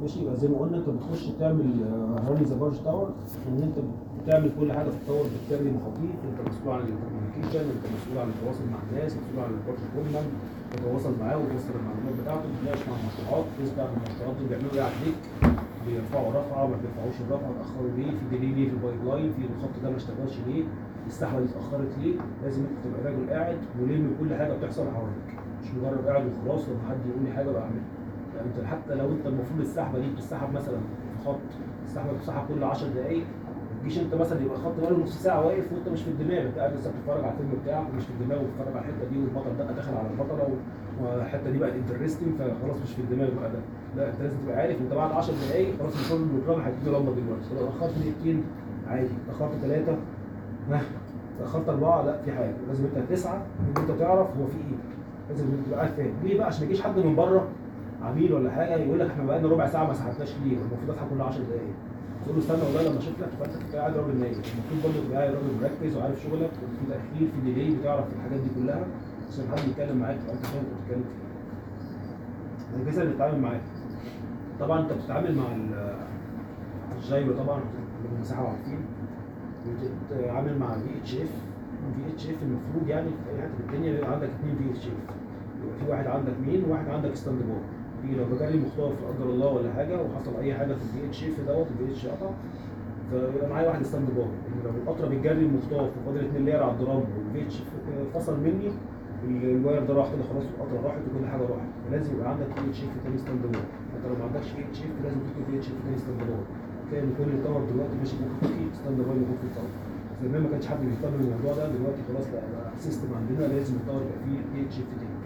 ماشي يبقى زي ما قلنا انت بتخش تعمل راني ذا بارج تاور ان انت بتعمل كل حاجه في التاور بتكلم مخاطيف انت مسؤول عن الكوميونيكيشن انت مسؤول عن التواصل مع الناس مسؤول عن البارج كومن تتواصل معاه وتوصل المعلومات بتاعته تتناقش مع المشروعات تسبق في المشروعات دول بيعملوا ايه عليك بيرفعوا رفعه ما بيرفعوش الرفعه اتاخروا ليه في ديلي ليه في البايب لاين في الخط ده ما اشتغلش ليه السحبه دي اتاخرت ليه لازم انت تبقى راجل قاعد ملم بكل حاجه بتحصل حواليك مش مجرد قاعد وخلاص لما حد يقول لي حاجه بعملها يعني انت حتى لو انت المفروض السحبه دي بتسحب مثلا في خط السحبه بتسحب كل 10 دقائق ما تجيش انت مثلا يبقى الخط بقاله نص ساعه واقف وانت مش في الدماغ انت قاعد لسه بتتفرج على الفيلم بتاعك ومش في الدماغ وبتتفرج على الحته دي والبطل ده دخل على البطله والحته دي بقت انترستنج فخلاص مش في الدماغ بقى ده لا انت لازم تبقى عارف انت بعد 10 دقائق خلاص المفروض البروجرام هيديله لمبه دلوقتي لو اخرت دقيقتين عادي اخرت ثلاثه ها اخرت اربعه لا في حاجه لازم انت تسعى ان انت تعرف هو في ايه لازم انت تبقى قاعد فاهم ليه بقى عشان ما يجيش حد من بره عميل ولا حاجه يقول لك احنا بقالنا ربع ساعه ما سحبناش ليه المفروض اصحى كل 10 دقائق تقول له استنى والله لما اشوف لك تبقى انت كنت قاعد راجل نايم المفروض برضه تبقى قاعد راجل مركز وعارف شغلك وفي تاخير في ديلي بتعرف الحاجات دي كلها عشان حد يتكلم معاك تبقى انت فاهم انت بتتكلم في ايه الاجهزه اللي بتتعامل معاها طبعا انت بتتعامل مع ال- الجايرو طبعا اللي المساحه وعارفين بتتعامل مع في اتش اف في اتش اف المفروض يعني في اي حته في الدنيا بيبقى عندك اثنين في اتش اف يبقى في واحد عندك مين وواحد عندك ستاند باي في لو جالي مختار لا قدر الله ولا حاجه وحصل اي حاجه في الفي اتش اف دوت الفي اتش قطع فيبقى معايا واحد ستاند باي ان لو القطره بتجري المختار وفاضل اتنين لاير على الدرام والفي اتش فصل مني الواير ده راح كده خلاص القطره راحت وكل حاجه راحت فلازم يبقى عندك في اتش اف تاني ستاند باي انت لو ما عندكش في اتش اف لازم تكتب في اتش اف تاني ستاند باي تلاقي ان كل التاور دلوقتي ماشي ممكن في ستاند باي موجود في التاور زمان ما كانش حد بيهتم بالموضوع ده دلوقتي خلاص بقى بقى سيستم عندنا لازم التاور يبقى فيه في اتش اف تاني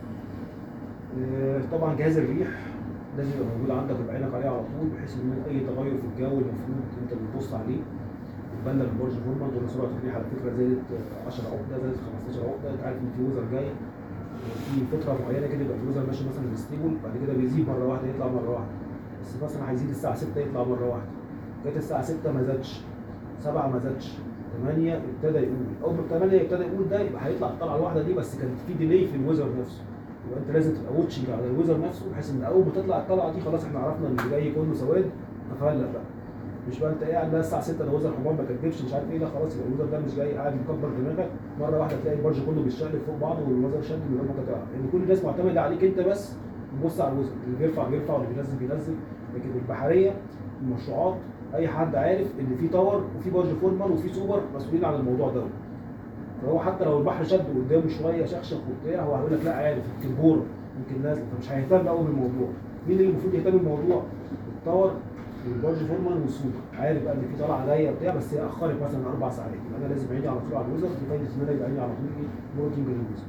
آه، طبعا جهاز الريح لازم يبقى موجود عندك ويبقى عينك عليه على طول بحيث ان اي تغير في الجو المفروض انت بتبص عليه وتبلغ البرج فورمان تقول له سرعه الريح على فكره زادت آه، 10 عقده زادت 15 عقده انت عارف ان في وزر جاي في فتره معينه كده يبقى الوزر ماشي مثلا بستيبل بعد كده بيزيد مره واحده يطلع مره واحده بس مثلا هيزيد الساعه 6 يطلع مره واحده جت الساعه 6 ما زادش 7 ما زادش 8 ابتدى يقول اول ما 8 ابتدى يقول ده يبقى هيطلع الطلعه الواحده دي بس كانت في ديلي في الوزر نفسه يبقى انت لازم تبقى واتشنج على الوزر نفسه بحيث ان اول ما تطلع الطلعه دي خلاص احنا عرفنا ان اللي جاي كله سواد ففلق بقى مش بقى انت قاعد بقى الساعه 6 ده وزر حمار ما كدبش مش عارف ايه لا خلاص يبقى الوزر ده مش جاي قاعد مكبر دماغك مره واحده تلاقي البرج كله بيشتغل فوق بعضه والوزر شد من غير ما انت تعرف لان كل الناس معتمده عليك انت بس بص على الوزر اللي بيرفع بيرفع واللي بينزل بينزل لكن البحريه المشروعات اي حد عارف ان في تاور وفي برج فورمان وفي سوبر مسؤولين عن الموضوع ده فهو حتى لو البحر شد قدامه شويه شخشخ وبتاع هو هيقول لك لا عارف يمكن بوره يمكن نازل فمش هيهتم قوي بالموضوع مين اللي المفروض يهتم بالموضوع؟ التاور والبرج فورمان والسوبر عارف بقى ان في طلعه جايه بتاع بس هي اخرت مثلا اربع ساعات يبقى انا لازم عيني على طول على الوزر دي فايده ان انا يبقى عيني على طول ايه وركينج الوزر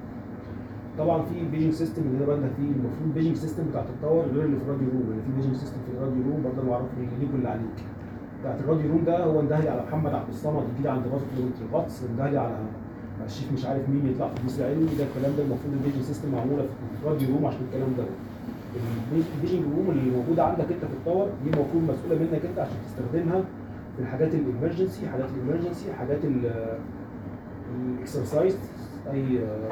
طبعا في بيجنج سيستم اللي انا بقى فيه المفروض بيجنج سيستم بتاعت التاور غير اللي في الراديو روم يعني في بيجنج سيستم في الراديو روم برضه انا بعرف ليك واللي عليك بتاعت الراديو روم ده هو اندهلي على محمد عبد الصمد يجي لي عند باص كيلومتر الغطس اندهلي على الشيف مش عارف مين يطلع في الجزء العلمي ده الكلام ده المفروض البيجنج سيستم معموله في الراديو روم عشان الكلام ده البيجنج روم اللي موجوده عندك انت في التاور دي المفروض مسؤوله منك انت عشان تستخدمها في الحاجات الامرجنسي حاجات الامرجنسي حاجات الاكسرسايز اي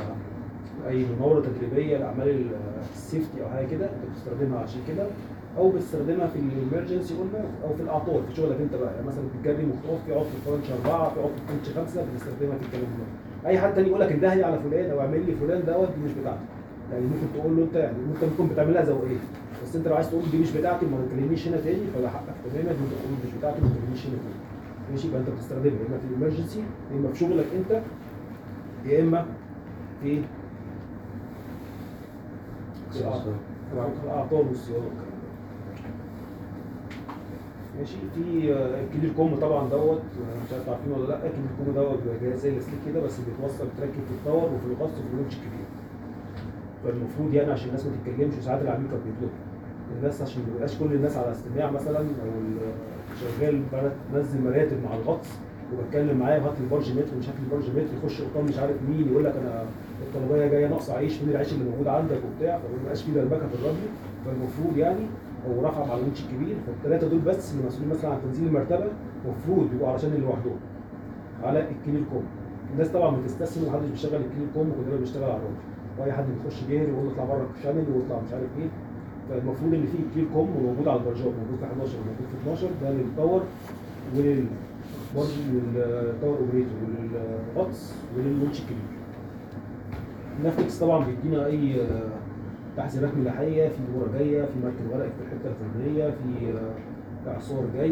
اي مناوره تدريبيه لاعمال السيفتي او حاجه كده انت بتستخدمها عشان كده او بتستخدمها في الامرجنسي قلنا او في الاعطال في شغلك انت بقى يعني مثلا بتجري مخطوف في عطل فرنش اربعه في عطل فرنش خمسه بتستخدمها في الكلام ده اي حد تاني يقول لك اندهلي على فلان او اعمل لي فلان دوت دي مش بتاعتك يعني ممكن تقول له انت يعني ممكن تكون بتعملها ذوقيه بس انت لو عايز تقول دي مش بتاعتي ما تكلمنيش هنا تاني فده حقك تماما ان انت تقول مش بتاعتي ما تكلمنيش هنا تاني ماشي يبقى انت بتستخدمها يا اما في الامرجنسي يا اما في شغلك انت يا اما في في الأعطال- الاعطال والصيانه والكلام ده ماشي في آه، الكلير كوم طبعا دوت آه، مش عارف عارفين ولا لا الكلير كوم دوت بيبقى جهاز زي السليك كده بس بيتوصل بتركب في التاور وفي الغطس وفي الونش الكبير فالمفروض يعني عشان الناس ما تتكلمش وساعات العميل كان بيطلب الناس عشان ما يبقاش كل الناس على استماع مثلا او ال- شغال بلد نزل مراتب مع الغطس وبتكلم معاه هات لي برج متر مش هات لي برج متر يخش قطام مش عارف مين يقول لك انا الطلبيه جايه ناقصه عيش فين العيش اللي موجود عندك وبتاع فما يبقاش في دربكه في الراديو فالمفروض يعني او رفع مع الونش الكبير فالثلاثه دول بس اللي مسؤولين مثلا عن تنزيل المرتبه المفروض يبقوا علشان اللي لوحدهم على الكينيل كوم الناس طبعا بتستسهل ومحدش بيشتغل الكينيل كوم وكلنا بنشتغل على الراديو واي حد بيخش جيري ويقول له اطلع بره الشانل واطلع مش عارف ايه فالمفروض ان في كلير كوم موجود على البرجات موجود في 11 موجود في 12 ده للباور ولل برضه للباور اوبريتور وللغطس وللونش الكبير نتفليكس طبعا بيدينا اي آه، تحذيرات ملاحيه في نوره جايه في مركب غرق في الحته الفلانيه في آه، اعصار جاي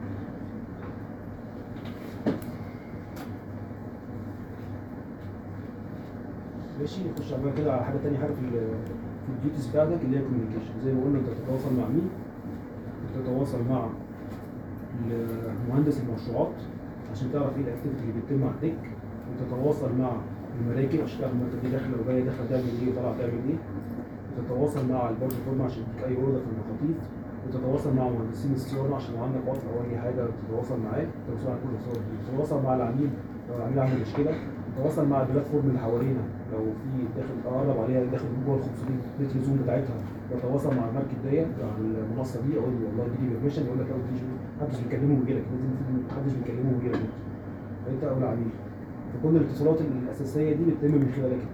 ماشي نخش على كده على حاجه ثانيه حاجه في ال- في الديوتيز بتاعتك اللي هي كوميونيكيشن زي ما قلنا انت تتواصل مع مين؟ تتواصل مع مهندس المشروعات عشان تعرف ايه الاكتيفيتي اللي بتتم على الديك وتتواصل مع المراكب عشان تعرف المركب دي داخله وجايه داخله تعمل ايه وطالعه تعمل ايه وتتواصل مع البارج فورم عشان يديك اي اوردر في المخاطيف وتتواصل مع مهندسين الصيانه عشان لو عندك عطل او اي حاجه تتواصل معاه تتواصل على كل الصور دي تتواصل مع العميل لو العميل عنده مشكله تتواصل مع البلاتفورم اللي حوالينا لو في داخل اقرب عليها داخل جوه ال 500 متر زوم بتاعتها بتواصل مع المركب ديت على المنصه دي اقول له والله دي بيرميشن يقول لك لا مفيش محدش بيكلمه ويجي لك لازم في محدش بيكلمه ويجي لك انت او العميل فكل الاتصالات الاساسيه دي بتتم من خلالك انت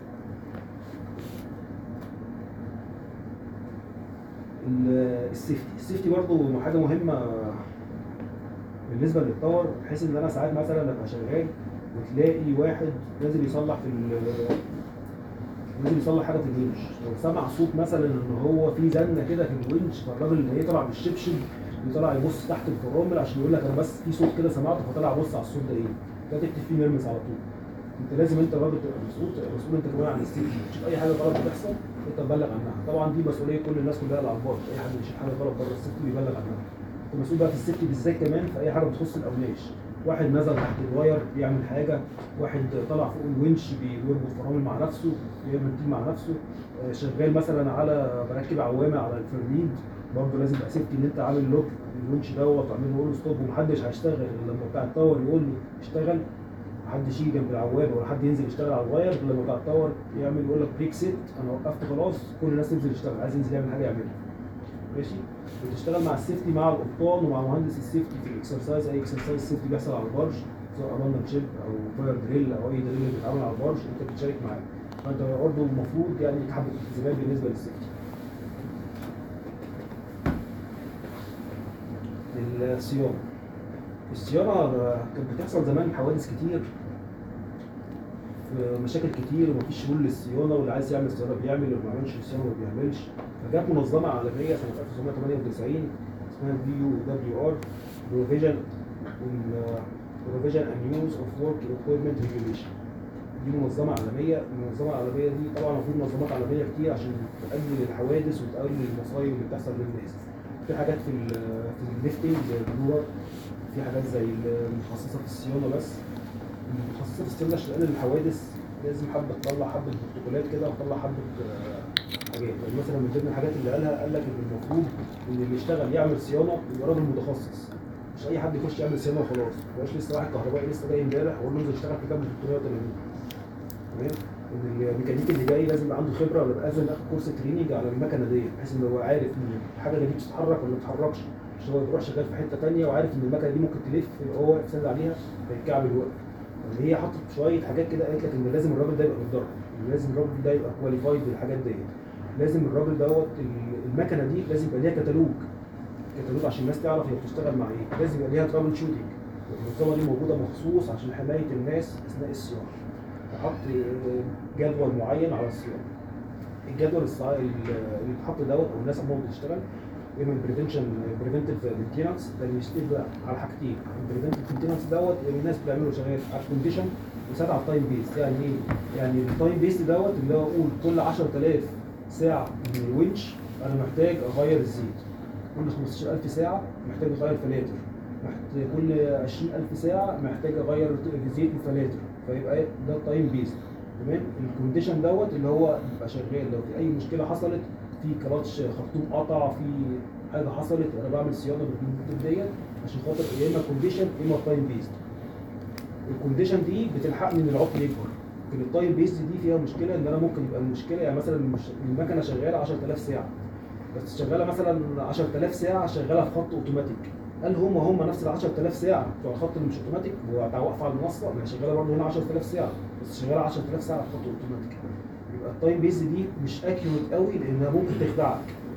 ال- السيفتي السيفتي برضه حاجه مهمه بالنسبه للتاور بحيث ان انا ساعات مثلا ابقى شغال وتلاقي واحد نازل يصلح في ال- نازل يصلح حاجه في الونش لو سمع صوت مثلا ان هو في زنه كده في الونش فالراجل اللي هيطلع بالشبشب يطلع يبص تحت الفرامل عشان يقول لك انا بس في صوت كده سمعته فطلع بص على الصوت ده ايه ده تكتب فيه نرمس على طول انت لازم انت راجل تبقى مسؤول تبقى مسؤول انت كمان عن السيفتي تشوف اي حاجه غلط بتحصل انت تبلغ عنها طبعا دي مسؤوليه كل الناس كلها اللي على البار اي حد يشوف حاجه غلط بره السيفتي بيبلغ عنها انت مسؤول بقى في السيفتي بالذات كمان في اي حاجه بتخص القماش واحد نزل تحت الواير بيعمل حاجه واحد طلع فوق الونش بيربط فرامل مع نفسه بيعمل تيم مع نفسه آه، شغال مثلا على بركب عوامه على الفرليد برضه لازم يبقى سيفتي ان انت عامل لوك الونش دوت وعامل له ستوب ومحدش هيشتغل غير لما بتاع التاور يقول له اشتغل محدش يجي جنب العوامه ولا حد ينزل يشتغل على الواير غير لما بتاع التاور يعمل يقول لك بريك سيت انا وقفت خلاص كل الناس تنزل تشتغل عايز ينزل يعمل حاجه يعملها ماشي بتشتغل مع السيفتي مع القبطان ومع مهندس السيفتي في الاكسرسايز اي اكسرسايز سيفتي بيحصل على البارج سواء راندم شيب او فاير دريل او اي دريل بيتعمل على البارج انت بتشارك معاه فانت برضه المفروض يعني تحدد الالتزامات بالنسبه للسيفتي الصيانه الصيانه كانت بتحصل زمان حوادث كتير مشاكل كتير ومفيش شغل للصيانه واللي عايز يعمل صيانه بيعمل واللي ما بيعملش صيانه ما بيعملش فجت منظمه عالميه سنه 1998 اسمها بي يو دبليو ار بروفيجن بروفيجن اند يوز اوف ورك ايكويبمنت ريجوليشن دي منظمه عالميه المنظمه العالميه دي طبعا في منظمات عالميه كتير عشان تقلل الحوادث وتقلل المصايب اللي بتحصل للناس في حاجات في ال في الليفتنج زي البلور في حاجات زي المتخصصه في الصيانه بس المتخصصه في الصيانه عشان تقلل الحوادث لازم حبه تطلع حبه بروتوكولات كده وتطلع حبه آه، حاجات يعني مثلا من ضمن الحاجات اللي قالها قال لك ان المفروض ان اللي يشتغل يعمل صيانه يبقى راجل متخصص مش اي حد يخش يعمل صيانه وخلاص ما يبقاش لسه واحد كهربائي لسه جاي امبارح واقول له انزل اشتغل في كام 380 تمام ان الميكانيكي اللي جاي لازم يبقى عنده خبره ولا لازم ياخد كورس تريننج على المكنه دي بحيث ان هو عارف ان الحاجه دي بتتحرك ولا ما بتتحركش مش هو يروح شغال في حته ثانيه وعارف ان المكنه دي ممكن تلف هو واقف سند عليها فيتكعبل واقف يعني هي حطت شويه حاجات كده قالت لك ان لازم الراجل ده يبقى متدرب لازم الراجل ده يبقى كواليفايد بالحاجات ديت لازم الراجل دوت ال- المكنه دي لازم يبقى ليها كتالوج كتالوج عشان الناس تعرف هي بتشتغل مع ايه لازم يبقى ليها ترابل شوتنج المنظمه دي موجوده مخصوص عشان حمايه الناس اثناء الصيانه تحط جدول معين على الصيانه الجدول الصع- اللي بيتحط دوت او الناس عموما بتشتغل يعمل بريفنشن بريفنتيف مينتيننس ده بيشتغل بقى على حاجتين البريفنتيف مينتيننس دوت اللي الناس بتعمله شغال على الكونديشن وساعات على التايم بيست يعني ايه؟ يعني التايم بيست دوت اللي هو اقول كل 10000 ساعه من الونش انا محتاج اغير الزيت كل 15000 ساعه محتاج اغير فلاتر محتاج كل 20000 ساعه محتاج اغير زيت الفلاتر فيبقى إيه؟ ده التايم بيست تمام الكونديشن دوت اللي هو يبقى شغال لو في اي مشكله حصلت في كلاتش خرطوم قطع في حاجه حصلت وانا بعمل صيانه بالموتور ديت عشان خاطر يا اما كونديشن يا اما تايم بيست الكونديشن دي بتلحقني ان العطل يكبر لكن التايم بيست دي فيها مشكله ان انا ممكن يبقى المشكله يعني مثلا مش- المكنه شغاله 10000 ساعه بس شغاله مثلا 10000 ساعه شغاله في خط اوتوماتيك هل هم هم نفس ال 10000 ساعه بتوع الخط اللي مش اوتوماتيك واقفه على المنصه ما هي شغاله برضه هنا 10000 ساعه بس شغاله 10000 ساعه في خط اوتوماتيك يبقى التايم بيز دي مش اكيوريت قوي لانها ممكن تخدعك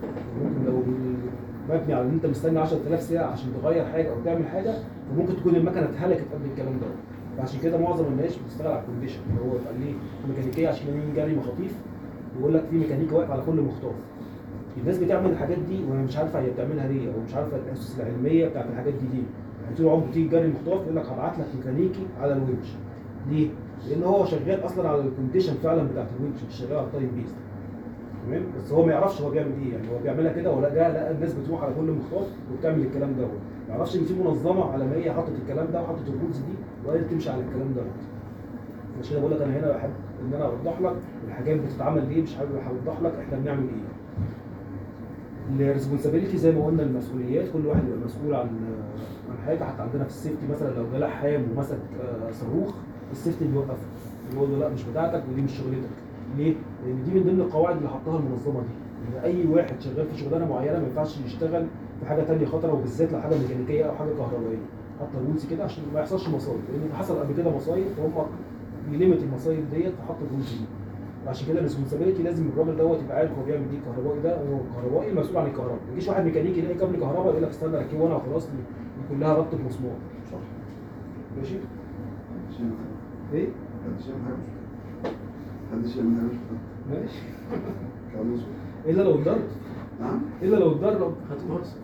ممكن لو مبني على ان انت مستني 10000 ساعه عشان تغير حاجه او تعمل حاجه فممكن تكون المكنه اتهلكت قبل الكلام ده فعشان كده معظم الناس بتشتغل على الكونديشن اللي هو يبقى ليه ميكانيكيه عشان يجي جري مخاطيف يقول لك في ميكانيكي واقف على كل مخطاف الناس بتعمل الحاجات دي وهي مش عارفه هي بتعملها ليه او مش عارفه الاسس العلميه بتاعت الحاجات دي ليه يعني طول عمره تيجي تجري مخطاف يقول لك هبعت لك ميكانيكي على الونش ليه؟ لان هو شغال اصلا على الكونديشن فعلا بتاعت الونش مش شغال على التايم بيست تمام بس هو ما يعرفش هو بيعمل ايه يعني هو بيعملها كده ولا ده لا الناس بتروح على كل مخطاف وبتعمل الكلام ده ما يعرفش ان في منظمه عالميه حطت الكلام ده وحطت الرولز دي وقالت تمشي على الكلام ده عشان كده بقول لك انا هنا بحب ان انا اوضح لك الحاجات بتتعمل ليه مش حابب اوضح لك احنا بنعمل ايه الريسبونسابيلتي زي ما قلنا المسؤوليات كل واحد يبقى مسؤول عن عن حاجه حتى عندنا في السيفتي مثلا لو جه لحام ومسك آه، صاروخ السيفتي بيوقفه يقول له لا مش بتاعتك ودي مش شغلتك ليه؟ لان دي من ضمن القواعد اللي حطها المنظمه دي ان اي واحد شغال في شغلانه معينه ما ينفعش يشتغل في حاجه ثانيه خطره وبالذات لو حاجه ميكانيكيه او حاجه كهربائيه حتى رولز كده عشان ما يحصلش مصايب لان حصل قبل كده مصايب فهم بيليمت المصايب ديت فحط الرولز دي وعشان كده الريسبونسابيلتي لازم الراجل دوت يبقى عارف هو بيعمل ايه الكهربائي ده هو كهربائي مسؤول عن الكهرباء ما يجيش واحد ميكانيكي يلاقي كابل كهرباء يقول لك استنى ركبه وانا وخلاص دي كلها ربط مسمار صح ماشي شيء ايه حد شيء حاجة حد شيء من حاجة ماشي كلام مظبوط الا لو اتضرب نعم الا لو اتضرب خدت كورس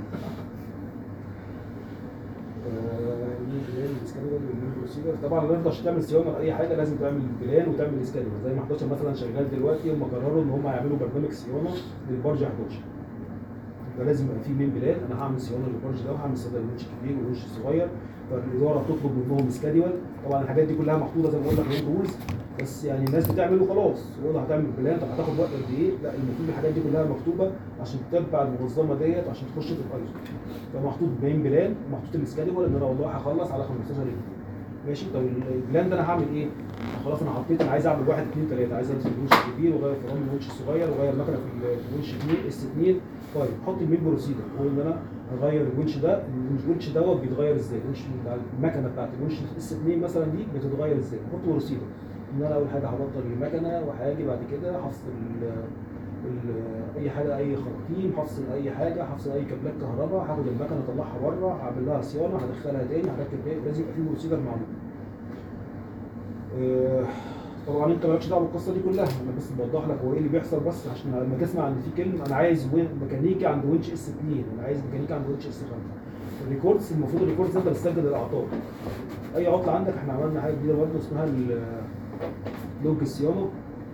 بروسيجر طبعا لو انت عشان تعمل صيانه لاي حاجه لازم تعمل بلان وتعمل سكادول زي ما 11 مثلا شغال دلوقتي هم قرروا ان هم يعملوا برنامج صيانه للبرج 11 يبقى لازم يبقى في مين بلان انا هعمل صيانه للبرج ده وهعمل صيانه للونش كبير والونش صغير فالاداره بتطلب منهم سكادول طبعا الحاجات دي كلها محطوطه زي ما قلنا في رولز بس يعني الناس بتعمل وخلاص يقول هتعمل بلان طب هتاخد وقت قد ايه؟ لا المفروض الحاجات دي كلها مكتوبه عشان تتبع المنظمه ديت عشان تخش في الايزو فمحطوط مين بلان ومحطوط السكادول ان انا والله هخلص على 15 يوم ماشي طب البلان ده انا هعمل ايه؟ خلاص انا حطيت انا عايز اعمل واحد اثنين ثلاثه عايز انزل الونش الكبير واغير فرامل الونش الصغير واغير مكنه في الونش 2 اس 2 طيب حط المين بروسيدر هو ان انا اغير الونش ده الونش دوت بيتغير ازاي؟ الونش بتاع المكنه بتاعت الونش اس 2 مثلا دي بتتغير ازاي؟ حط بروسيدر ان انا اول حاجه هبطل المكنه وهاجي بعد كده هفصل ال- ال- اي حاجه اي خراطيم هفصل اي حاجه هفصل اي كابلات كهرباء هاخد المكنه اطلعها بره هعمل لها صيانه هدخلها تاني هركب تاني لازم يبقى في بروسيجر معمول آه، طبعا انت مالكش دعوه بالقصه دي كلها انا بس بوضح لك هو ايه اللي بيحصل بس عشان لما تسمع ان في كلمه انا عايز وين- ميكانيكي عند وينش اس 2 انا عايز ميكانيكي عند وينش اس 5 الريكوردز المفروض الريكوردز انت بتسجل الاعطال اي عطل عندك احنا عملنا حاجه جديده برضه اسمها ال- لوج الصيانه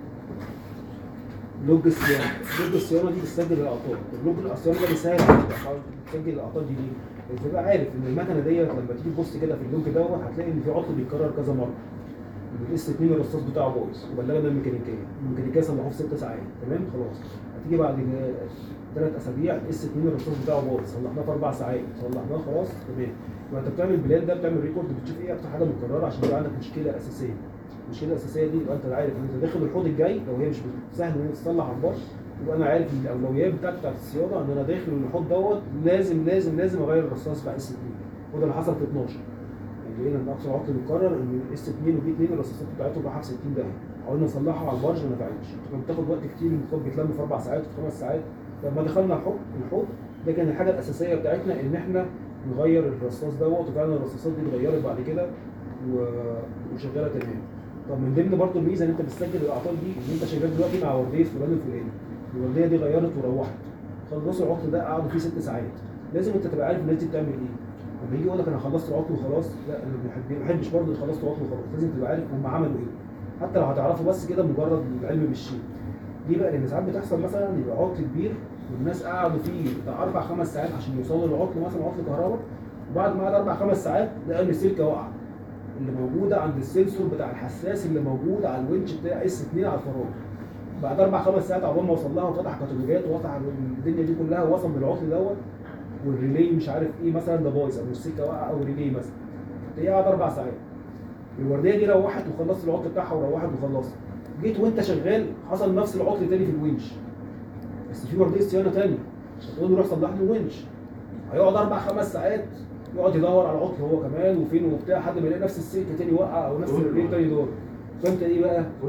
لوج الصيانه لوج الصيانه دي بتسجل الاعطال اللوج الصيانه ده بيسهل عليك تسجل الاعطال دي ليه؟ تبقى عارف ان المكنه ديت لما تيجي تبص كده في اللوج دوت هتلاقي ان في عطل بيتكرر كذا مره الاس 2 الرصاص بتاعه بايظ وبلغنا الميكانيكيه الميكانيكيه صلحوه في ست ساعات تمام خلاص هتيجي بعد ثلاث اسابيع الاس 2 الرصاص بتاعه بايظ صلحناه في اربع ساعات صلحناه خلاص تمام يبقى انت بتعمل بلان ده بتعمل ريكورد بتشوف ايه اكتر حاجه متكرره عشان يبقى عندك مشكله اساسيه المشكله الاساسيه دي يبقى انت عارف ان انت داخل الحوض الجاي لو هي مش سهل ان هي تتصلح على البر يبقى انا عارف ان الاولويات بتاعتي بتاعت الصيانه ان انا داخل الحوض دوت لازم لازم لازم اغير الرصاص بتاع اس 2 وده اللي حصل في 12 يعني لقينا ان اقصى عطل متكرر ان اس 2 وبي 2 الرصاصات بتاعتهم رايحه في 60 دقيقه حاولنا نصلحها على البرج ما نفعتش كانت بتاخد وقت كتير المخاط بيتلم في اربع ساعات وفي خمس ساعات لما دخلنا الحوض الحوض ده كان الحاجه الاساسيه بتاعتنا ان احنا نغير الرصاص دوت وفعلا الرصاصات دي اتغيرت بعد كده و- وشغاله تمام طب من ضمن برضه الميزه ان انت بتسجل الاعطال دي ان انت شغال دلوقتي مع ورديه فلان الفلاني الورديه دي غيرت وروحت خلصوا العطل ده قعدوا فيه ست ساعات لازم انت تبقى عارف الناس دي بتعمل ايه لما يجي يقول لك انا خلصت العطل وخلاص لا انا ما بحب- ما بحبش برضه خلصت العطل وخلاص لازم تبقى عارف هم عملوا ايه حتى لو هتعرفوا بس كده مجرد العلم بالشيء ليه بقى؟ لان ساعات بتحصل مثلا يبقى عطل كبير والناس قعدوا فيه بتاع اربع خمس ساعات عشان يوصلوا للعطل مثلا عطل كهرباء وبعد ما قعد اربع خمس ساعات لقى ان السلكه واقعه اللي موجوده عند السنسور بتاع الحساس اللي موجود على الونش بتاع اس 2 على الفراغ بعد اربع خمس ساعات عقبال ما وصل لها وفتح كاتالوجات وفتح الدنيا دي كلها وصل للعطل دوت والريلي مش عارف ايه مثلا ده بايظ او السكه واقعه او ريلي مثلا هي قعد اربع ساعات الورديه دي روحت وخلصت العطل بتاعها وروحت وخلصت جيت وانت شغال حصل نفس العطل تاني في الونش بس في ورديه صيانه تاني هتقول له روح صلح لي الونش هيقعد اربع خمس ساعات يقعد يدور على العطل هو كمان وفين وبتاع لحد ما يلاقي نفس السلك تاني وقع او نفس الريلي تاني دور فانت ايه بقى؟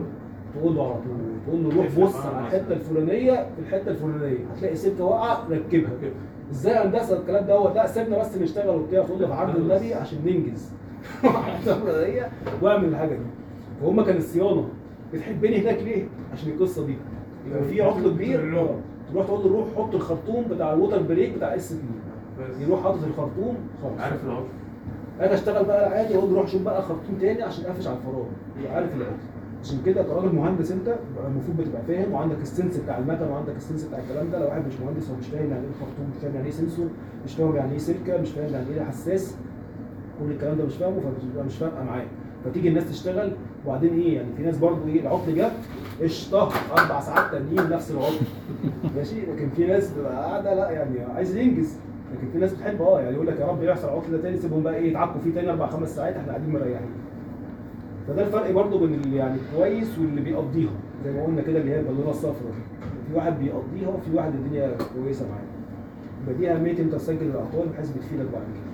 تقول له على طول تقول له روح بص على الحته الفلانيه في الحته الفلانيه هتلاقي سلكه واقعه ركبها ازاي هندسه الكلام دوت لا سيبنا بس نشتغل وبتاع تقول له في عرض النبي عشان ننجز الحته الفلانيه واعمل الحاجه دي وهم كان الصيانه بتحبني هناك ليه؟ عشان القصه دي يبقى في عطل كبير تروح تقول له روح حط الخرطوم بتاع الوتر بريك بتاع اس 2 يروح حاطط الخرطوم خلاص عارف العطل انا اشتغل بقى عادي واقول له روح شوف بقى خرطوم تاني عشان اقفش على الفراغ يبقى عارف العطل عشان كده كراجل مهندس انت بقى المفروض بتبقى فاهم وعندك السنس بتاع المكن وعندك السنس بتاع الكلام ده لو واحد مش مهندس هو مش فاهم يعني ايه خرطوم مش فاهم يعني ايه سنسور مش فاهم يعني ايه سلكه مش فاهم يعني ايه حساس كل الكلام ده مش فاهمه فبتبقى مش فارقه معاه فتيجي الناس تشتغل وبعدين ايه يعني في ناس برضو ايه العطل جه قشطه اربع ساعات تانيين نفس العطل ماشي لكن في ناس بتبقى قاعده لا يعني عايز ينجز لكن في ناس بتحب اه يعني يقول لك يا رب يحصل العطل ده تاني سيبهم بقى ايه يتعكوا فيه تاني اربع خمس ساعات احنا قاعدين مريحين فده الفرق برضو بين اللي يعني كويس واللي بيقضيها زي ما قلنا كده اللي هي البالونه الصفراء في واحد بيقضيها وفي واحد الدنيا كويسه معاه يبقى دي اهميه انت تسجل الاعطال بحيث بتفيدك بعد كده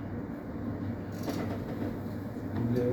ال-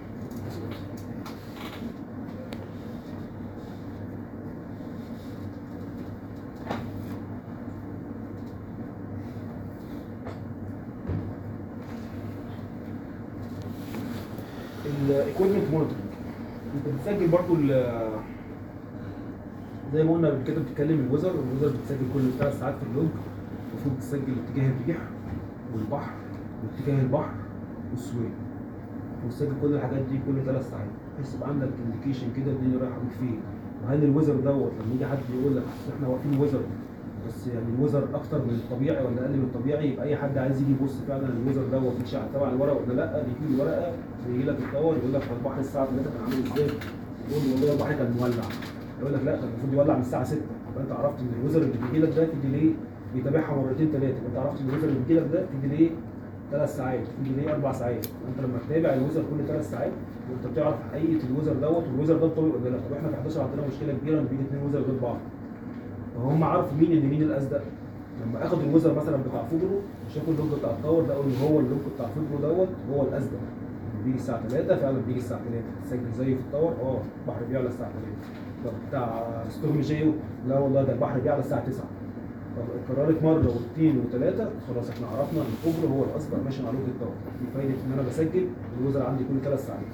الايكويبمنت مونيتورنج انت بتسجل برضو ال- زي ما قلنا قبل كده بتتكلم الوزر الوزر بتسجل كل ثلاث ساعات في اللوج المفروض تسجل اتجاه الريح والبحر واتجاه البحر والسويل وتسجل كل الحاجات دي كل ثلاث ساعات بحيث يبقى عندك انديكيشن كده الدنيا رايحه بيك فين وهل الوزر دوت لما يجي حد يقول لك أصل احنا واقفين وزر بس يعني الوزر اكتر من الطبيعي ولا اقل من الطبيعي يبقى اي حد عايز يجي يبص فعلا الوزر دوت مش تبع الورق ولا لا بيجيب الورقه ويجي لك الدور يقول لك هو البحر الساعه 3 كان عامل ازاي؟ يقول له والله البحر كان مولع يقول لك لا كان المفروض يولع من الساعه 6 يبقى انت عرفت ان الوزر اللي بيجي لك ده في ديلي بيتابعها مرتين ثلاثه يبقى انت عرفت ان الوزر اللي بيجي لك ده في ديلي ثلاث ساعات في ديلي اربع ساعات انت لما تتابع الوزر كل ثلاث ساعات وانت بتعرف حقيقه الوزر دوت والوزر ده طويل ولا لا طب احنا في 11 عندنا مشكله كبيره ان بيجي اثنين وزر غير بعض فهم عرفوا مين ان مين الازدق لما اخدوا الوزر مثلا بتاع فجرو شافوا اللوج بتاع التاور لقوا ان هو اللوج بتاع فجرو دوت هو الازدق بيجي الساعه 3 فعلا بيجي الساعه 3 تسجل زي في التاور اه البحر بيعلى الساعه 3 طب بتاع ستورم جيو لا والله ده البحر بيعلى الساعه 9 طب اتكررت مره واثنين وثلاثه خلاص احنا عرفنا ان الفجر هو الاسبق ماشي مع لوج التاور دي فايده ان انا بسجل الوزر عندي كل ثلاث ساعات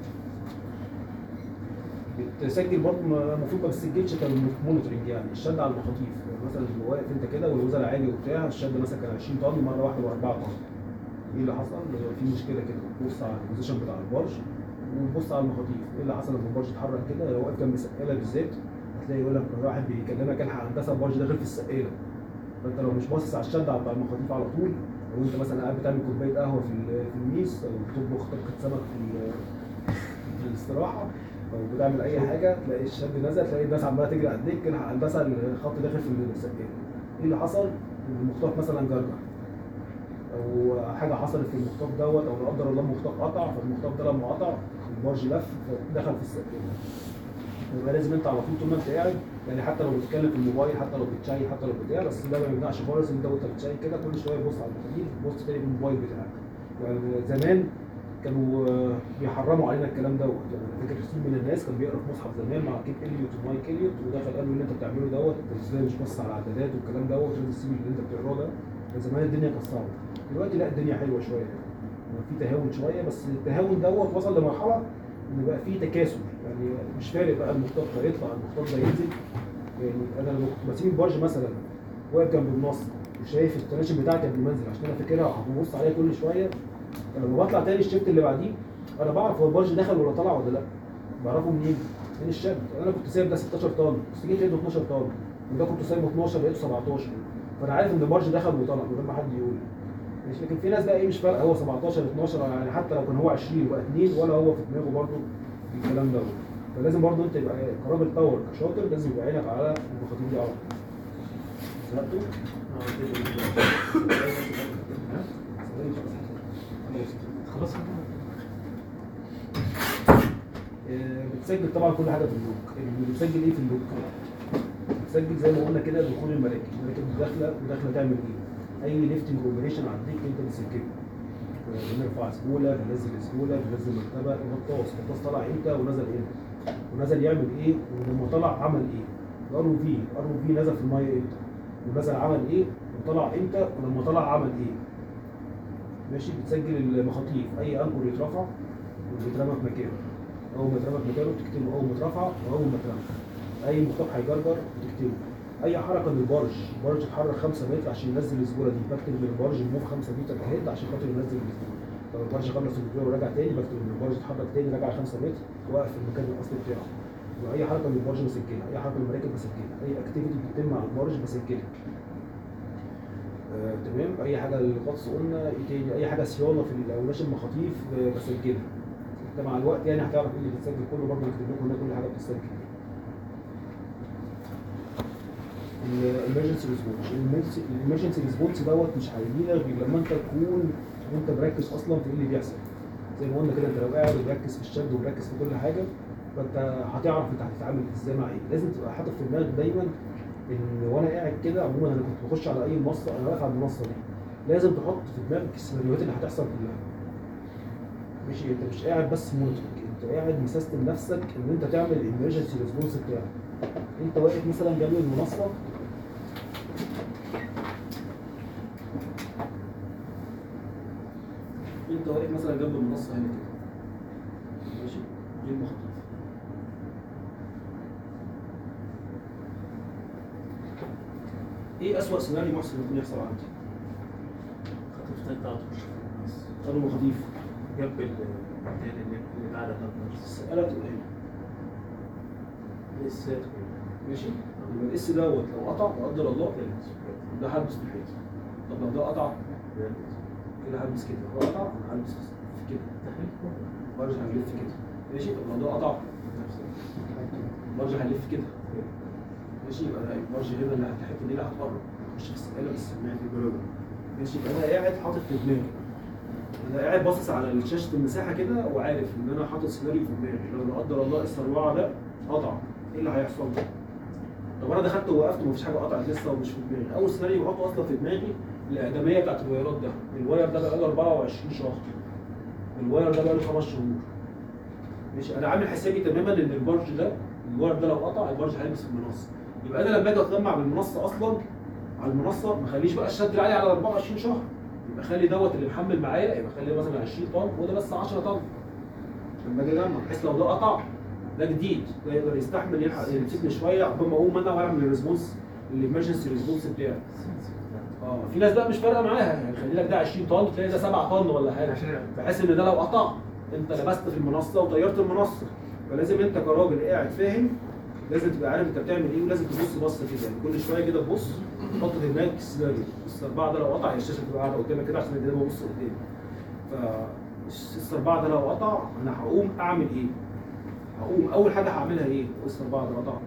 بتسجل برضه ما- المفروض ما بتسجلش كمونيتورنج يعني الشد على المخاطيف يعني مثلا تبقى واقف انت كده والوزر عالي وبتاع الشد مثلا كان 20 طن مره واحده و4 طن ايه اللي حصل؟ في مشكله كده بتبص على البوزيشن بتاع البارج وتبص على المخاطيف ايه اللي حصل لما البارج اتحرك كده لو واقف جنب سقاله بالذات هتلاقي يقول لك واحد بيكلمك الحق هندسه البارج داخل في السقاله فانت لو مش باصص على الشد بتاع المخاطيف على طول لو انت مثلا قاعد بتعمل كوبايه قهوه في ال- في الميس او بتطبخ طبخه سمك في ال- في الاستراحه او بتعمل اي حاجه تلاقي الشاب نزل تلاقي الناس عماله تجري على الديك الحق هندسه الخط داخل في السكان ايه اللي حصل؟ إن المخطاف مثلا جرجر او حاجه حصلت في المخطاف دوت او لا قدر الله المخطاف قطع فالمخطاف ده لما قطع البارج لف فدخل في السكان يبقى لازم انت على طول طول ما انت قاعد يعني حتى لو بتتكلم في الموبايل حتى لو بتشاي حتى لو بتاع بس ده ما يمنعش خالص ان انت وانت بتشاي كده كل شويه تبص على المخاليف تبص تاني بالموبايل بتاعك يعني زمان كانوا آه، بيحرموا علينا الكلام دوت يعني انا فاكر كتير من الناس كان بيقرا في مصحف زمان مع كيك اليوت ومايك اليوت ودخل قال له اللي انت بتعمله دوت انت ازاي مش بص على العدادات والكلام دوت لازم تسيب اللي انت بتقراه ده كان زمان الدنيا كانت صعبه دلوقتي لا الدنيا حلوه شويه يعني في تهاون شويه بس التهاون دوت وصل لمرحله ان بقى في تكاسل يعني مش فارق بقى المخطط ده يطلع المخطط ده ينزل يعني انا لو كنت بسيب البارج مثلا واقف جنب النص وشايف التناشن بتاعتي قبل ما انزل عشان انا فاكرها وهبص عليها كل شويه لما بطلع تاني الشيفت اللي بعديه انا بعرف هو البارج دخل ولا طلع ولا لا بعرفه منين؟ من الشد انا كنت سايب ده 16 طن بس جيت لقيته 12 طن وده كنت سايبه 12 لقيته 17 فانا عارف ان البارج دخل وطلع من غير ما حد يقول ماشي لكن في ناس بقى ايه مش فارقه هو 17 12 يعني حتى لو كان هو 20 وبقى 2 ولا هو في دماغه برضه الكلام ده فلازم برضه انت يبقى كراجل باور كشاطر لازم يبقى عينك على المخاطيف دي على طول زهقتوا؟ ها؟ ثواني خلاص. خلاص آه، بتسجل طبعا كل حاجه في اللوك اللي بتسجل ايه في اللوك بتسجل زي ما قلنا كده دخول المراكب المراكب دي داخله وداخله تعمل ايه اي ليفتنج اوبريشن عندك انت بتسجله آه، بنرفع سهوله بننزل سهوله بننزل مرتبه الغطاس الغطاس طلع امتى ونزل امتى ونزل يعمل ايه ولما طلع عمل ايه الار او في الار او في نزل في الميه امتى ونزل عمل ايه وطلع امتى ولما طلع عمل ايه ماشي بتسجل المخاطيف اي انكر يترفع وبيترمى في مكانه اول ما يترمى في مكانه بتكتبه اول ما اترفع واول ما اترمى اي مخطوط هيجرجر بتكتبه اي حركه للبرج البرج اتحرك 5 متر عشان ينزل الزبوره دي بكتب ان البرج موف 5 متر اهيد عشان خاطر ينزل الزبوره لو البرج خلص الزبوره ورجع تاني بكتب ان البرج اتحرك تاني رجع 5 متر وقف في المكان الاصلي بتاعه واي حركه للبرج بسجلها اي حركه للمراكب بسجلها اي اكتيفيتي بتتم على البرج بسجلها آه، تمام اي حاجه للغطس قلنا ايه تاني اي حاجه صيانه في الاوناش المخاطيف آه، بسجلها انت مع الوقت يعني هتعرف ايه اللي بتسجل كله برضه نكتب لكم هنا كل حاجه بتتسجل الامرجنسي ريسبونس الامرجنسي ريسبونس دوت مش هيجي لك غير لما انت تكون وانت مركز اصلا في ايه اللي بيحصل زي ما قلنا كده انت لو قاعد ومركز في الشد ومركز في كل حاجه فانت هتعرف انت هتتعامل ازاي مع ايه لازم تبقى حاطط في دماغك دايما ان وانا قاعد كده عموما انا كنت بخش على اي منصه انا واقف على المنصه دي لازم تحط في دماغك السيناريوهات اللي هتحصل كلها ماشي انت مش قاعد بس مونيتور انت قاعد مسيستم نفسك ان انت تعمل الامرجنسي ريسبونس بتاعك انت واقف مثلا جنب المنصه انت واقف مثلا جنب المنصه هنا كده ماشي دي المخطط ايه اسوأ سيناريو محسن ممكن يحصل عندي؟ خطيف تطلع تخش في النص قالوا مخاطيف جنب المكان اللي اللي قاعدة في النص السقالة تبقى هنا لسه ماشي يبقى الاس دوت لو قطع لا قدر الله ده هلبس في الحيط طب لو ده قطع كده هلبس كده لو قطع انا هلبس في كده برجع هلف كده ماشي طب لو ده قطع برجع هلف كده ماشي يبقى انا البرج هنا اللي الحته دي اللي هتقرب مش في السقاله بس سمعت البرج ماشي يبقى انا قاعد حاطط في دماغي انا قاعد باصص على شاشه المساحه كده وعارف ان انا حاطط سيناريو في دماغي لو لا قدر الله السروعه ده قطع ايه اللي هيحصل؟ طب انا دخلت ووقفت ومفيش حاجه قطعت لسه ومش في دماغي اول سيناريو بحطه اصلا في دماغي الاقدميه بتاعت الوايرات ده الواير ده بقى له 24 شهر الواير ده بقى له خمس شهور ماشي انا عامل حسابي تماما ان البرج ده الواير ده لو قطع البرج هيلبس في المنصه يبقى انا لما اجي اتجمع بالمنصه اصلا على المنصه ما خليش بقى الشد العالي على 24 شهر يبقى خلي دوت اللي محمل معايا يبقى خليه مثلا 20 طن وده بس 10 طن لما اجي اجمع بحيث لو ده قطع ده جديد ده يقدر يستحمل يلحق يمسكني شويه عقبال ما اقوم انا واعمل الريسبونس الامرجنسي ريسبونس بتاعي اه في ناس بقى مش فارقه معاها يعني خلي لك ده 20 طن تلاقي ده 7 طن ولا حاجه بحيث ان ده لو قطع انت لبست في المنصه وطيرت المنصه فلازم انت كراجل قاعد فاهم لازم تبقى عارف انت بتعمل ايه ولازم تبص بصه كده يعني كل شويه كده تبص تحط في دماغك السيناريو السربعه ده لو قطع هي الشاشه تبقى قاعده قدامك كده عشان دايما ببص قدامي فالسربعه ده لو قطع انا هقوم اعمل ايه؟ هقوم اول حاجه هعملها ايه؟ السربعه ده قطع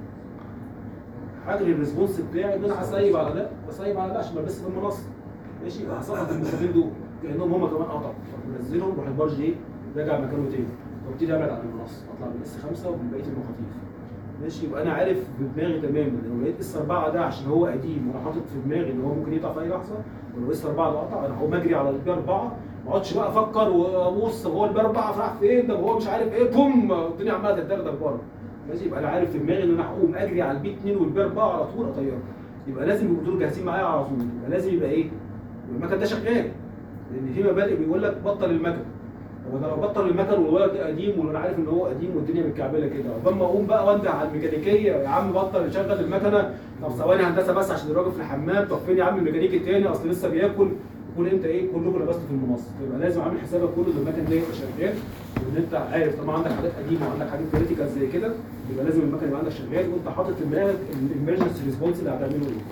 هجري الريسبونس بتاعي ان انا هسيب على ده بسيب على ده عشان بلبس في المنصه ماشي هسقط المسافين دول كانهم هم كمان قطعوا منزلهم روح البرج ايه؟ راجع مكانه تاني وابتدي ابعد عن المنصه اطلع بالاس 5 وبقيه المخاطيف ماشي يبقى انا عارف بدماغي تماما لو لقيت اس 4 ده عشان هو قديم وانا حاطط في دماغي ان هو ممكن يقطع في اي لحظه ولو اس 4 ده قطع انا هقوم اجري على البي 4 ما اقعدش بقى افكر وابص طب هو البي 4 راح فين طب هو مش عارف ايه بوم الدنيا عماله تتدغدغ بره ماشي يبقى انا عارف في دماغي ان انا هقوم اجري على البي 2 والبي 4 على طول اطيره يبقى لازم يبقوا دول جاهزين معايا على طول يبقى لازم يبقى ايه؟ يبقى المكن ده شغال لان في مبادئ بيقول لك بطل المكن طب انا لو بطل المكن والواير ده قديم وانا عارف ان هو قديم والدنيا متكعبله كده عقبال ما اقوم بقى وانده على الميكانيكيه يا عم بطل شغل المكنه طب ثواني هندسه بس عشان الراجل في الحمام طب فين يا عم الميكانيكي التاني اصل لسه بياكل يكون انت ايه كلكم لبستوا في المنصه يبقى لازم عامل حسابك كله ان المكن ده يبقى شغال وان انت عارف طبعا عندك حاجات قديمه وعندك حاجات كريتيكال زي كده يبقى لازم المكن يبقى عندك شغال وانت حاطط في دماغك الامرجنسي ريسبونس اللي هتعمله ايه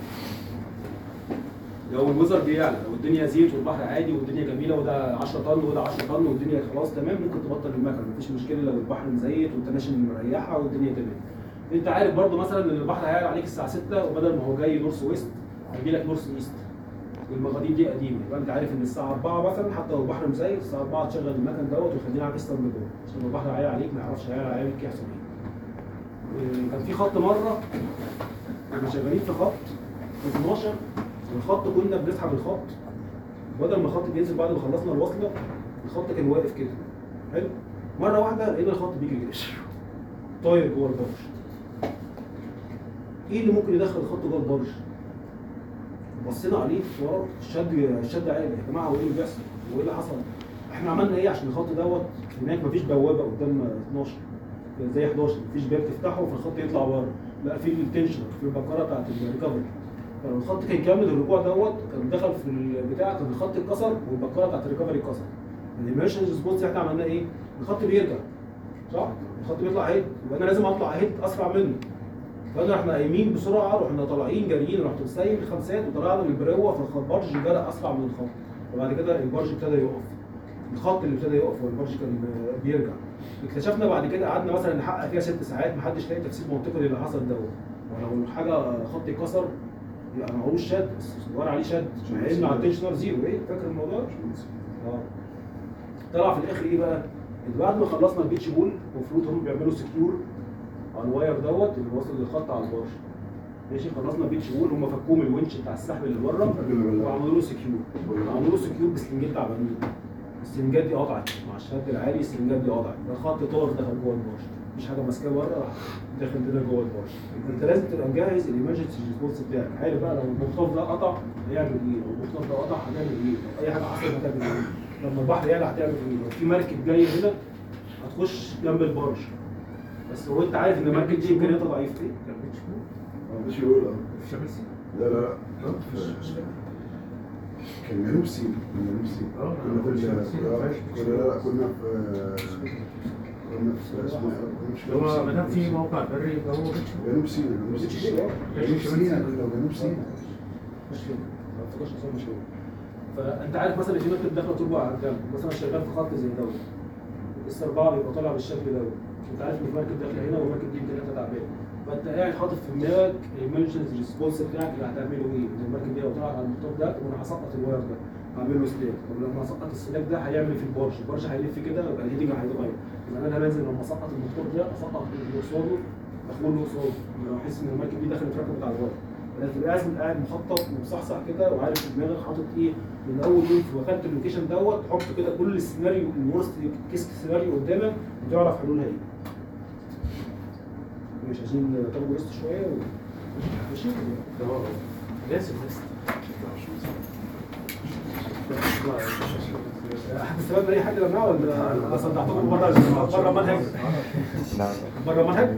لو الوزر بيعلى لو الدنيا زيت والبحر عادي والدنيا جميله وده 10 طن وده 10 طن والدنيا خلاص تمام ممكن تبطل المكن مفيش مشكله لو البحر مزيت وانت ماشي مريحه والدنيا تمام انت عارف برضو مثلا ان البحر هيعلى عليك الساعه 6 وبدل ما هو جاي نورث ويست هيجي لك نورث ايست والمغاريب دي قديمه يبقى انت عارف ان الساعه 4 مثلا حتى لو البحر مزيت الساعه 4 تشغل المكن دوت ويخلينا على كيس لجوه عشان لو البحر هيعلى عليك ما يعرفش هيعلى عليك يحصل ايه كان في خط مره كنا شغالين في خط في 12 الخط كنا بنسحب الخط بدل ما الخط بينزل بعد ما خلصنا الوصله الخط كان واقف كده حلو مره واحده لقينا الخط بيجي كده طاير جوه البرج ايه اللي ممكن يدخل الخط جوه البرج؟ بصينا عليه ورا الشد الشد عالي يا جماعه هو ايه اللي بيحصل؟ هو ايه اللي حصل؟ احنا عملنا ايه عشان الخط دوت هناك مفيش بوابه قدام 12 زي 11 مفيش باب تفتحه فالخط يطلع بره لا في التنشن في البكره بتاعت الريكفري فلو الخط كان كامل الركوع دوت كان دخل في البتاع كان الخط اتكسر والبكره بتاعت الريكفري اتكسر الاميرشن ريسبونس احنا عملناه ايه؟ الخط بيرجع صح؟ الخط بيطلع هيد يبقى انا لازم اطلع هيد اسرع منه فانا احنا قايمين بسرعه رحنا طالعين جاريين رحت مسيب الخمسات وطلعنا من البروه فالبرج جرى اسرع من الخط وبعد كده البرج ابتدى يقف الخط اللي ابتدى يقف والبرج كان بيرجع اكتشفنا بعد كده قعدنا مثلا نحقق فيها ست ساعات محدش لاقي تفسير منطقي للي حصل دوت ولو الحاجه خط اتكسر يبقى معهوش شد بس الصغير عليه شد مع ان على التنشنر زيرو ايه فاكر الموضوع؟ اه طلع في الاخر ايه بقى؟ ان بعد ما خلصنا البيتش بول المفروض هم بيعملوا سكيور على الواير دوت اللي واصل للخط على البرج ماشي خلصنا البيتش بول هم فكوه من الونش بتاع السحب اللي بره وعملوا له سكيور عملوا له سكيور بسلنجات تعبانين السلنجات دي قطعت مع الشد العالي السلنجات دي قطعت الخط طار دخل جوه البرج مفيش حاجه ماسكاه بره راح داخل كده جوه البرج انت لازم تبقى مجهز الامرجنسي ريسبونس بتاعك عارف بقى لو المخطاف ده قطع هيعمل ايه لو المخطاف ده قطع هتعمل ايه لو اي حاجه حصلت هتعمل ايه لما البحر يعلى هتعمل ايه لو في مركب جاي هنا هتخش جنب البرج بس هو انت عارف ان المركب دي امكانياتها ضعيفه ايه؟ كان بيتش بول ما فيش يقول اه في شمال سيناء لا لا لا في- كان جنوب سيناء كان جنوب سيناء اه، كنا في جنوب ال- سيناء، آه، ماشي. كنا لا لا كنا في كنا في اسمه ايه؟ مش جنوب هو ما دام سيناء. في موقع بري يبقى هو بيتش بول جنوب سيناء جنوب بيتش سيناء سيناء. جنوب سيناء كنا في جنوب سيناء مش فين ما افتكرش اصلا مش فين فانت عارف مثلا في مركب داخله تربع على الجنب مثلا شغال في خط زي دوت اس 4 بيبقى طالع بالشكل دوت انت عارف ان في مركب داخله هنا والمركب دي امكانياتها تعبانه فانت قاعد حاطط في دماغك الايمرجنسي ريسبونس بتاعك اللي هتعمله ايه؟ ان المركب دي لو طلعت على المطار ده وانا هسقط الواير ده هعمل له سلاك طب لما اسقط السلاك ده هيعمل إيه في البرج البرج هيلف كده يبقى الهيدنج هيتغير يبقى انا لازم لما اسقط الموتور ده اسقط اللي قصاده اخون له قصاده لو احس ان المركب دي دخلت ركبت على الواير لازم تبقى قاعد قاعد مخطط ومصحصح كده وعارف في دماغك حاطط ايه من اول يوم في وكاله اللوكيشن دوت تحط كده كل السيناريو الورست كيس سيناريو قدامك وتعرف حلولها ايه. مش عايزين تاخدوا ريست شويه و... ماشي؟ اه لازم لازم هتستفاد من اي حاجه يا جماعه ولا انا صدعتكم بره بره منهج بره منهج؟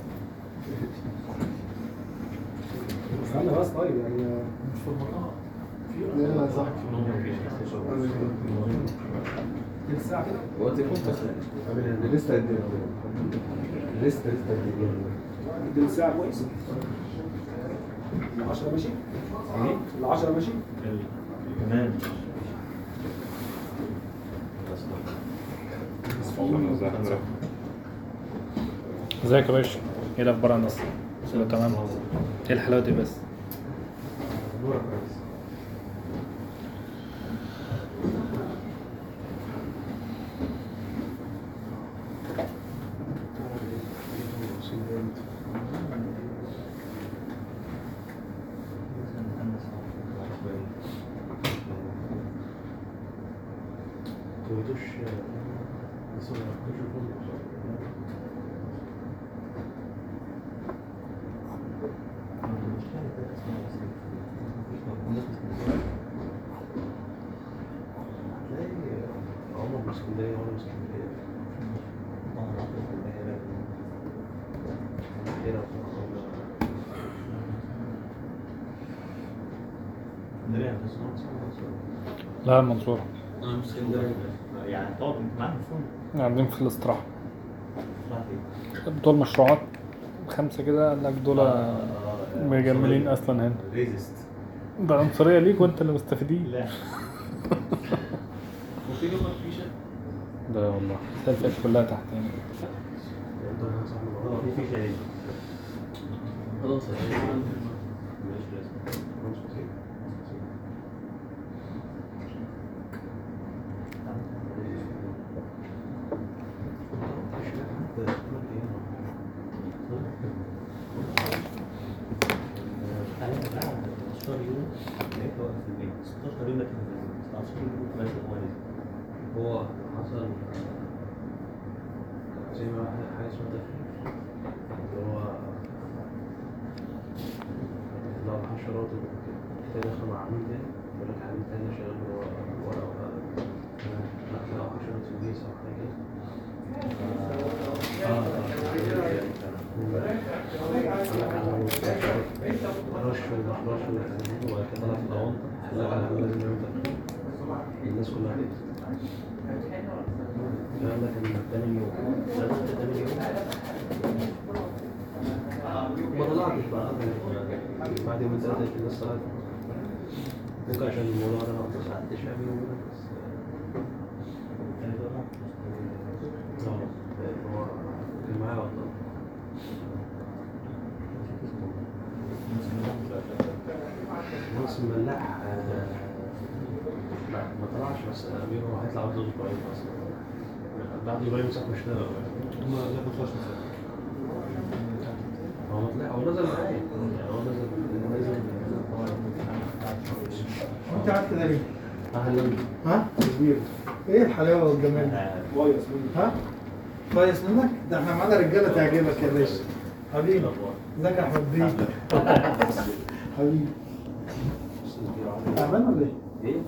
استنى بس طيب يعني مش في المنطقه لا، صح. تلت ساعه كده وقت يكون بس لسه قد ايه لسه لسه قد ايه تلت ساعه كويس ال 10 ماشي؟ ال 10 ماشي؟ كمان ازيك يا باشا؟ ايه الاخبار يا نصر؟ كله تمام؟ ايه الحلاوه دي بس؟ عمر من اسكندريه وانا من اسكندريه لا المنصورة انا من اسكندريه يعني تقعد معانا فين؟ قاعدين في الاستراحة راح فين؟ دول مشروعات خمسة كده قال لك دول مجملين أصلا هنا ريزست ده عنصرية ليك وأنت اللي مستفيدين لا وفي جمل فيشه ده والله السلفات كلها تحت هنا اه في فيشه ايه؟ خلاص هو حصل زي ما حاجه اسمها تفكير استشارات وكده تاني داخل مع عميل تاني يقول لك عميل تاني شغال جوه ورقة وهذا لا لا عشان تسويس أو حاجة كده اه رش ومش رش وبعد كده طلع في ضوانط لا انا لازم نعمل تدخين الناس كلها كده الكلام ده كان تاني يوم ده تاني يوم ما طلعتش بقى يعني بعد يومين ثلاثة لقيت الناس طلعت ممكن عشان الموضوع ده ما ساعدتش يعني وكده بس اه هو كان معايا والله نص ملاح آه، لا ما طلعش بس امير هو هيطلع برضه ابراهيم اصلا بعد ابراهيم صح مش نقدر هم لا بخش هو ما طلع هو نزل معايا يعني هو نزل نزل انت قاعد كده ليه؟ اهلا ها؟ كبير ايه الحلاوه والجمال ده؟ كويس ها؟ كويس منك؟ ده احنا معانا رجاله تعجبك يا باشا حبيبي ازيك يا احمد بيه؟ حبيبي تعبان ولا ايه؟ ايه؟